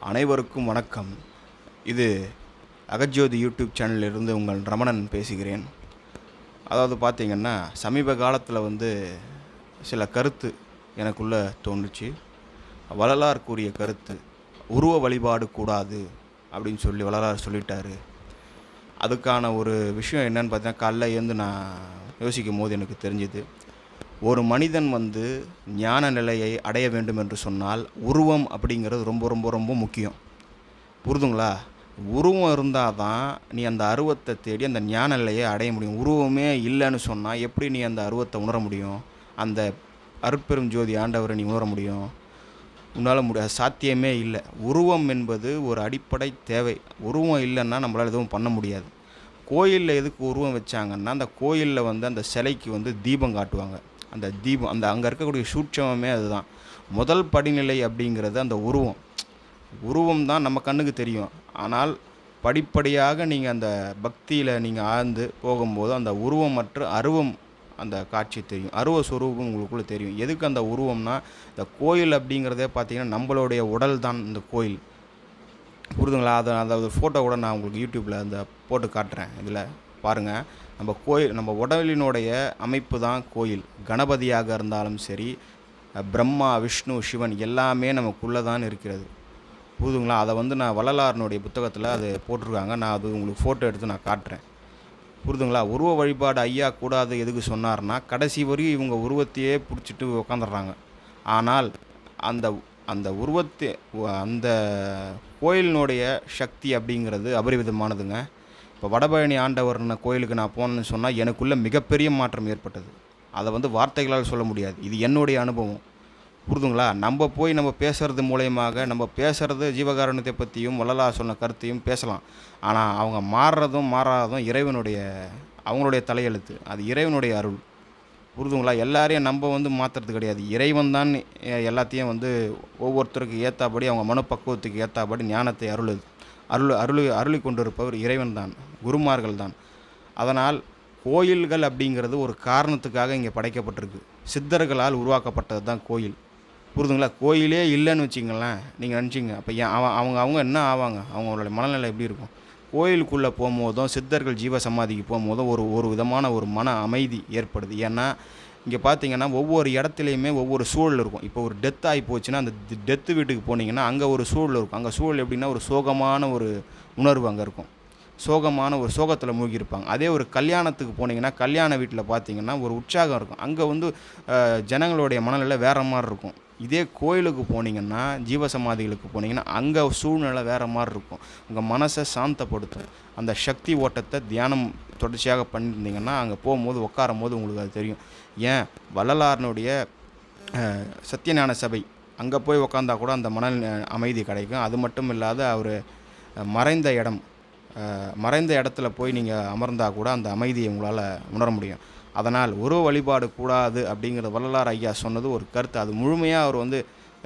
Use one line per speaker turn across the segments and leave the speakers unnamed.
அனைவருக்கும் வணக்கம் இது அகஜோதி யூடியூப் சேனலிலிருந்து உங்கள் ரமணன் பேசுகிறேன் அதாவது பார்த்தீங்கன்னா சமீப காலத்தில் வந்து சில கருத்து எனக்குள்ளே தோணுச்சு வள்ளலார் கூறிய கருத்து உருவ வழிபாடு கூடாது அப்படின்னு சொல்லி வள்ளலார் சொல்லிட்டாரு அதுக்கான ஒரு விஷயம் என்னன்னு பார்த்தீங்கன்னா காலைல எழுந்து நான் யோசிக்கும் போது எனக்கு தெரிஞ்சுது ஒரு மனிதன் வந்து ஞான நிலையை அடைய வேண்டும் என்று சொன்னால் உருவம் அப்படிங்கிறது ரொம்ப ரொம்ப ரொம்ப முக்கியம் புரிதுங்களா உருவம் இருந்தால் தான் நீ அந்த அருவத்தை தேடி அந்த ஞான நிலையை அடைய முடியும் உருவமே இல்லைன்னு சொன்னால் எப்படி நீ அந்த அருவத்தை உணர முடியும் அந்த அருட்பெரும் ஜோதி ஆண்டவரை நீ உணர முடியும் உன்னால் முடியாது சாத்தியமே இல்லை உருவம் என்பது ஒரு அடிப்படை தேவை உருவம் இல்லைன்னா நம்மளால் எதுவும் பண்ண முடியாது கோயிலில் எதுக்கு உருவம் வச்சாங்கன்னா அந்த கோயிலில் வந்து அந்த சிலைக்கு வந்து தீபம் காட்டுவாங்க அந்த தீபம் அந்த அங்கே இருக்கக்கூடிய சூட்சமே அதுதான் முதல் படிநிலை அப்படிங்கிறது அந்த உருவம் உருவம் தான் நம்ம கண்ணுக்கு தெரியும் ஆனால் படிப்படியாக நீங்கள் அந்த பக்தியில் நீங்கள் ஆழ்ந்து போகும்போது அந்த உருவம் மற்றும் அருவம் அந்த காட்சி தெரியும் அருவ ஸ்வரூபம் உங்களுக்குள்ளே தெரியும் எதுக்கு அந்த உருவம்னா இந்த கோயில் அப்படிங்கிறதே பார்த்தீங்கன்னா நம்மளுடைய உடல் தான் இந்த கோயில் புரிதுங்களா அதை அதாவது ஃபோட்டோ கூட நான் உங்களுக்கு யூடியூப்பில் அந்த போட்டு காட்டுறேன் இதில் பாருங்கள் நம்ம கோயில் நம்ம உடலினுடைய அமைப்பு தான் கோயில் கணபதியாக இருந்தாலும் சரி பிரம்மா விஷ்ணு சிவன் எல்லாமே நமக்குள்ளே தான் இருக்கிறது புரிதுங்களா அதை வந்து நான் வள்ளலாரனுடைய புத்தகத்தில் அது போட்டிருக்காங்க நான் அது உங்களுக்கு ஃபோட்டோ எடுத்து நான் காட்டுறேன் புரிதுங்களா உருவ வழிபாடு ஐயா கூடாது எதுக்கு சொன்னார்னா கடைசி வரையும் இவங்க உருவத்தையே பிடிச்சிட்டு உக்காந்துடுறாங்க ஆனால் அந்த அந்த உருவத்தை அந்த கோயிலினுடைய சக்தி அப்படிங்கிறது அபரிவிதமானதுங்க இப்போ வடபழனி ஆண்டவர்ன கோயிலுக்கு நான் போனேன்னு சொன்னால் எனக்குள்ள மிகப்பெரிய மாற்றம் ஏற்பட்டது அதை வந்து வார்த்தைகளால் சொல்ல முடியாது இது என்னுடைய அனுபவம் புரிதுங்களா நம்ம போய் நம்ம பேசுகிறது மூலயமாக நம்ம பேசுகிறது ஜீவகாரணத்தை பற்றியும் வள்ளலா சொன்ன கருத்தையும் பேசலாம் ஆனால் அவங்க மாறுறதும் மாறாததும் இறைவனுடைய அவங்களுடைய தலையெழுத்து அது இறைவனுடைய அருள் புரிதுங்களா எல்லாரையும் நம்ம வந்து மாற்றுறது கிடையாது இறைவன் தான் எல்லாத்தையும் வந்து ஒவ்வொருத்தருக்கு ஏற்றாபடி அவங்க மனப்பக்குவத்துக்கு ஏற்றாபடி ஞானத்தை அருளுது அருள் அருள் அருளி கொண்டிருப்பவர் இறைவன் தான் குருமார்கள் தான் அதனால் கோயில்கள் அப்படிங்கிறது ஒரு காரணத்துக்காக இங்கே படைக்கப்பட்டிருக்கு சித்தர்களால் உருவாக்கப்பட்டது தான் கோயில் புரிதுங்களா கோயிலே இல்லைன்னு வச்சிங்களேன் நீங்கள் நினச்சிங்க அப்போ ஏன் அவன் அவங்க அவங்க என்ன ஆவாங்க அவங்களோட மனநிலை எப்படி இருக்கும் கோயிலுக்குள்ளே போகும்போதும் சித்தர்கள் ஜீவ சமாதிக்கு போகும்போதும் ஒரு ஒரு விதமான ஒரு மன அமைதி ஏற்படுது ஏன்னா இங்கே பார்த்தீங்கன்னா ஒவ்வொரு இடத்துலையுமே ஒவ்வொரு சூழல் இருக்கும் இப்போ ஒரு டெத் ஆகி போச்சுன்னா அந்த டெத்து வீட்டுக்கு போனீங்கன்னா அங்கே ஒரு சூழல் இருக்கும் அங்கே சூழல் எப்படின்னா ஒரு சோகமான ஒரு உணர்வு அங்கே இருக்கும் சோகமான ஒரு சோகத்தில் மூழ்கியிருப்பாங்க அதே ஒரு கல்யாணத்துக்கு போனீங்கன்னா கல்யாண வீட்டில் பார்த்தீங்கன்னா ஒரு உற்சாகம் இருக்கும் அங்கே வந்து ஜனங்களுடைய மனநிலை வேறு மாதிரி இருக்கும் இதே கோயிலுக்கு போனீங்கன்னா ஜீவசமாதிகளுக்கு போனீங்கன்னா அங்கே சூழ்நிலை வேறு மாதிரி இருக்கும் உங்கள் மனசை சாந்தப்படுத்தும் அந்த சக்தி ஓட்டத்தை தியானம் தொடர்ச்சியாக பண்ணியிருந்தீங்கன்னா அங்கே போகும்போது உட்காரும் போது உங்களுக்கு அது தெரியும் ஏன் வள்ளலாரனுடைய சத்தியஞான சபை அங்கே போய் உக்காந்தா கூட அந்த மன அமைதி கிடைக்கும் அது மட்டும் இல்லாத அவர் மறைந்த இடம் மறைந்த இடத்துல போய் நீங்கள் அமர்ந்தால் கூட அந்த அமைதியை உங்களால் உணர முடியும் அதனால் உருவ வழிபாடு கூடாது அப்படிங்கிற வள்ளலார் ஐயா சொன்னது ஒரு கருத்து அது முழுமையாக அவர் வந்து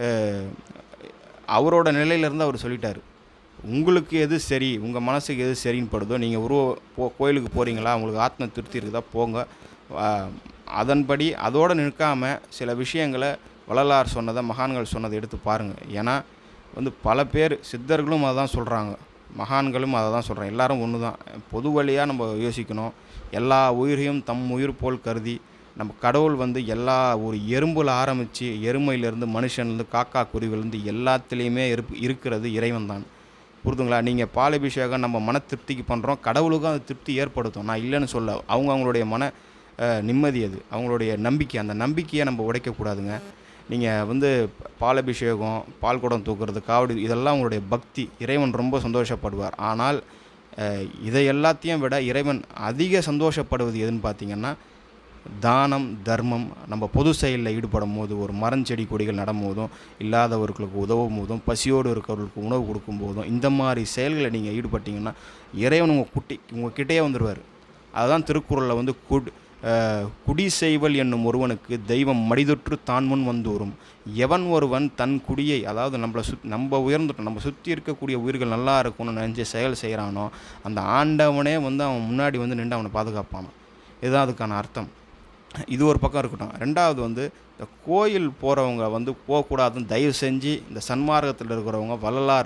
அவரோட நிலையிலேருந்து அவர் சொல்லிட்டார் உங்களுக்கு எது சரி உங்கள் மனசுக்கு எது சரின்னு படுதோ நீங்கள் உருவ போ கோயிலுக்கு போகிறீங்களா உங்களுக்கு ஆத்ம திருப்தி இருக்குதா போங்க அதன்படி அதோடு நிற்காமல் சில விஷயங்களை வள்ளலார் சொன்னதை மகான்கள் சொன்னதை எடுத்து பாருங்கள் ஏன்னா வந்து பல பேர் சித்தர்களும் அதை தான் சொல்கிறாங்க மகான்களும் அதை தான் சொல்கிறேன் எல்லாரும் ஒன்று தான் பொது வழியாக நம்ம யோசிக்கணும் எல்லா உயிரையும் தம் உயிர் போல் கருதி நம்ம கடவுள் வந்து எல்லா ஒரு எறும்பில் ஆரம்பித்து எருமையிலேருந்து மனுஷன்லேருந்து காக்கா குருவிலேருந்து எல்லாத்துலேயுமே இருப் இருக்கிறது இறைவன் தான் புரிதுங்களா நீங்கள் பாலபிஷேகம் நம்ம மன திருப்திக்கு பண்ணுறோம் கடவுளுக்கும் அது திருப்தி ஏற்படுத்தும் நான் இல்லைன்னு சொல்ல அவங்க அவங்களுடைய மன நிம்மதி அது அவங்களுடைய நம்பிக்கை அந்த நம்பிக்கையை நம்ம உடைக்கக்கூடாதுங்க நீங்கள் வந்து பாலபிஷேகம் பால் குடம் தூக்குறது காவடி இதெல்லாம் உங்களுடைய பக்தி இறைவன் ரொம்ப சந்தோஷப்படுவார் ஆனால் இதை எல்லாத்தையும் விட இறைவன் அதிக சந்தோஷப்படுவது எதுன்னு பார்த்தீங்கன்னா தானம் தர்மம் நம்ம பொது செயலில் ஈடுபடும் போது ஒரு மரஞ்செடி கொடிகள் நடும் போதும் இல்லாதவர்களுக்கு உதவும் போதும் பசியோடு இருக்கிறவர்களுக்கு உணவு கொடுக்கும் போதும் இந்த மாதிரி செயல்களை நீங்கள் ஈடுபட்டிங்கன்னா இறைவன் உங்கள் குட்டி உங்கள் கிட்டேயே வந்துடுவார் அதுதான் திருக்குறளில் வந்து குட் குடி செய்வல் என்னும் ஒருவனுக்கு தெய்வம் மடிதொற்று தான் முன் வந்தோறும் எவன் ஒருவன் தன் குடியை அதாவது நம்மளை சுத் நம்ம உயர்ந்துட்டோம் நம்ம சுற்றி இருக்கக்கூடிய உயிர்கள் நல்லா இருக்கணும்னு நினச்சி செயல் செய்கிறானோ அந்த ஆண்டவனே வந்து அவன் முன்னாடி வந்து நின்று அவனை பாதுகாப்பானோ இதுதான் அதுக்கான அர்த்தம் இது ஒரு பக்கம் இருக்கட்டும் ரெண்டாவது வந்து இந்த கோயில் போகிறவங்க வந்து போகக்கூடாதுன்னு தயவு செஞ்சு இந்த சன்மார்க்கத்தில் இருக்கிறவங்க வள்ளலார்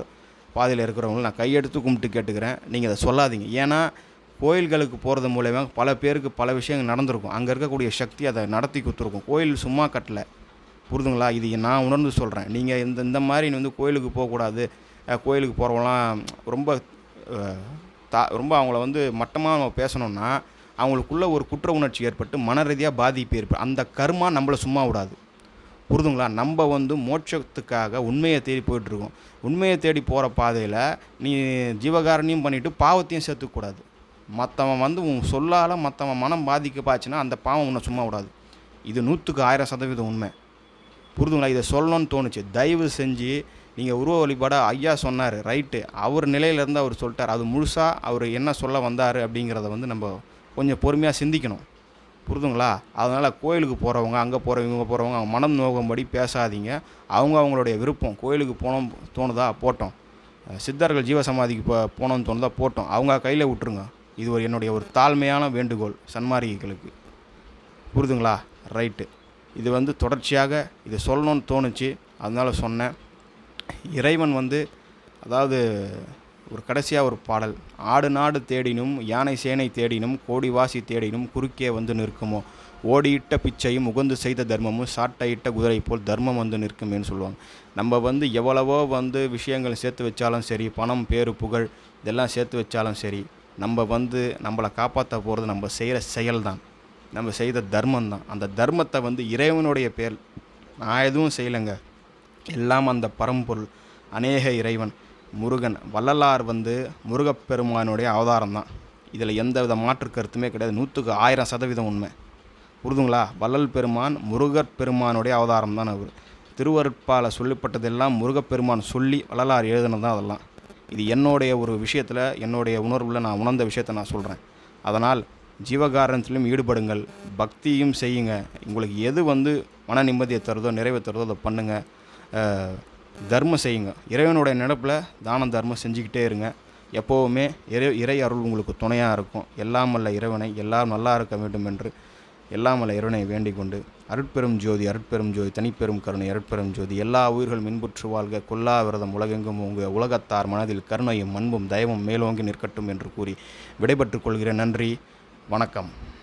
பாதையில் இருக்கிறவங்கள நான் கையெடுத்து கும்பிட்டு கேட்டுக்கிறேன் நீங்கள் அதை சொல்லாதீங்க ஏன்னா கோயில்களுக்கு போகிறது மூலயமா பல பேருக்கு பல விஷயங்கள் நடந்திருக்கும் அங்கே இருக்கக்கூடிய சக்தி அதை நடத்தி கொடுத்துருக்கும் கோயில் சும்மா கட்டலை புரிதுங்களா இது நான் உணர்ந்து சொல்கிறேன் நீங்கள் இந்த இந்த மாதிரி வந்து கோயிலுக்கு போகக்கூடாது அஹ், கோயிலுக்கு போகிறவங்களாம் ரொம்ப அஹ், தா ரொம்ப அவங்கள வந்து மட்டமாக நம்ம பேசணும்னா அவங்களுக்குள்ள ஒரு குற்ற உணர்ச்சி ஏற்பட்டு மன ரீதியாக பாதிப்பு ஏற்படும் அந்த கர்மா நம்மளை சும்மா விடாது புரிதுங்களா நம்ம வந்து மோட்சத்துக்காக உண்மையை தேடி போயிட்டுருக்கோம் உண்மையை தேடி போகிற பாதையில் நீ ஜீவகாரணியும் பண்ணிவிட்டு பாவத்தையும் சேர்த்துக்கூடாது மற்றவன் வந்து உன் சொல்லால் மற்றவன் மனம் பாதிக்கப்பாச்சுன்னா அந்த பாவம் உன்னை சும்மா விடாது இது நூற்றுக்கு ஆயிரம் சதவீதம் உண்மை புரிதுங்களா இதை சொல்லணும்னு தோணுச்சு தயவு செஞ்சு நீங்கள் உருவ வழிபாட ஐயா சொன்னார் ரைட்டு அவர் நிலையிலேருந்து அவர் சொல்லிட்டார் அது முழுசாக அவர் என்ன சொல்ல வந்தார் அப்படிங்கிறத வந்து நம்ம கொஞ்சம் பொறுமையாக சிந்திக்கணும் புரிதுங்களா அதனால் கோயிலுக்கு போகிறவங்க அங்கே போகிறவங்க இவங்க போகிறவங்க அவங்க மனம் நோகும்படி பேசாதீங்க அவங்க அவங்களுடைய விருப்பம் கோயிலுக்கு போனோம் தோணுதா போட்டோம் அஹ் சித்தர்கள் ஜீவசமாதிக்கு போ போனோம்னு தோணுதா போட்டோம் அவங்க கையில் விட்டுருங்க இது ஒரு என்னுடைய ஒரு தாழ்மையான வேண்டுகோள் சன்மார்க்கிகளுக்கு புரிதுங்களா ரைட்டு இது வந்து தொடர்ச்சியாக இது சொல்லணும்னு தோணுச்சு அதனால சொன்னேன் இறைவன் வந்து அதாவது ஒரு கடைசியாக ஒரு பாடல் ஆடு நாடு தேடினும் யானை சேனை தேடினும் கோடி வாசி தேடினும் குறுக்கே வந்து நிற்குமோ ஓடியிட்ட பிச்சையும் உகந்து செய்த தர்மமும் சாட்டையிட்ட குதிரை போல் தர்மம் வந்து நிற்குமேன்னு சொல்லுவாங்க நம்ம வந்து எவ்வளவோ வந்து விஷயங்கள் சேர்த்து வச்சாலும் சரி பணம் பேரு புகழ் இதெல்லாம் சேர்த்து வச்சாலும் சரி நம்ம வந்து நம்மளை காப்பாற்ற போகிறது நம்ம செய்கிற செயல் தான் நம்ம செய்த தர்மம் தான் அந்த தர்மத்தை வந்து இறைவனுடைய பேர் நான் எதுவும் செய்யலைங்க எல்லாம் அந்த பரம்பொருள் அநேக இறைவன் முருகன் வள்ளலார் வந்து முருகப்பெருமானுடைய அவதாரம் தான் இதில் எந்த வித மாற்று கருத்துமே கிடையாது நூற்றுக்கு ஆயிரம் சதவீதம் உண்மை புரிதுங்களா வள்ளல் பெருமான் முருகப் பெருமானுடைய அவதாரம் தான் அவர் திருவருட்பால சொல்லப்பட்டதெல்லாம் முருகப்பெருமான் சொல்லி வள்ளலார் எழுதுனது தான் அதெல்லாம் இது என்னுடைய ஒரு விஷயத்தில் என்னுடைய உணர்வில் நான் உணர்ந்த விஷயத்தை நான் சொல்கிறேன் அதனால் ஜீவகாரணத்திலும் ஈடுபடுங்கள் பக்தியும் செய்யுங்க உங்களுக்கு எது வந்து மன நிம்மதியை தருதோ நிறைவை தருதோ அதை பண்ணுங்கள் அஹ், தர்மம் செய்யுங்க இறைவனுடைய நினப்பில் தானம் தர்மம் செஞ்சுக்கிட்டே இருங்க எப்போவுமே இறை இறை அருள் உங்களுக்கு துணையாக இருக்கும் எல்லாம் வல்ல இறைவனை எல்லாரும் நல்லா இருக்க வேண்டும் என்று எல்லாம் வல்ல இறைவனை வேண்டிக் கொண்டு அருட்பெரும் ஜோதி அருட்பெரும் ஜோதி தனிப்பெரும் கருணை அருட்பெரும் ஜோதி எல்லா உயிர்கள் மின்புற்று வாழ்க கொல்லா விரதம் உலகெங்கும் உங்கள் உலகத்தார் மனதில் கருணையும் அன்பும் தயவும் மேலோங்கி நிற்கட்டும் என்று கூறி விடைபெற்றுக் கொள்கிறேன் நன்றி வணக்கம்